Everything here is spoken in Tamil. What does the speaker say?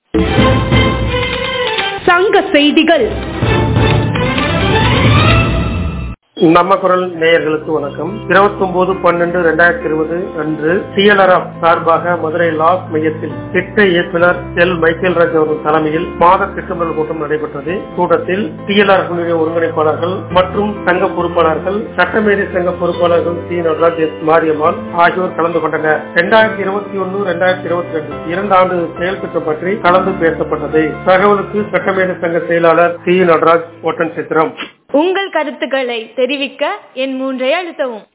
சங்க செய்திகள் நம்ம குரல் நேயர்களுக்கு வணக்கம் இருபத்தி ஒன்பது பன்னெண்டு ரெண்டாயிரத்தி இருபது அன்று டிஎல்ஆர்எஃப் சார்பாக மதுரை லாஸ் மையத்தில் திட்ட இயக்குனர் எல் மைக்கேல் ராஜ் அவர்கள் தலைமையில் மாத திட்டமிடல் கூட்டம் நடைபெற்றது கூட்டத்தில் டிஎல்ஆர் குழுவின் ஒருங்கிணைப்பாளர்கள் மற்றும் சங்க பொறுப்பாளர்கள் சட்டமேதை சங்க பொறுப்பாளர்கள் சி நடராஜ் எஸ் மாரியம்மாள் ஆகியோர் கலந்து கொண்டனர் இரண்டாயிரத்தி இருபத்தி ஒன்று இரண்டாயிரத்தி இருபத்தி ரெண்டு இரண்டு ஆண்டு செயல் திட்டம் பற்றி கலந்து பேசப்பட்டது தகவலுக்கு சட்டமேதை சங்க செயலாளர் சி நடராஜ் ஓட்டன் சித்திரம் உங்கள் கருத்துக்களை தெரிவிக்க என் மூன்றை அழுத்தவும்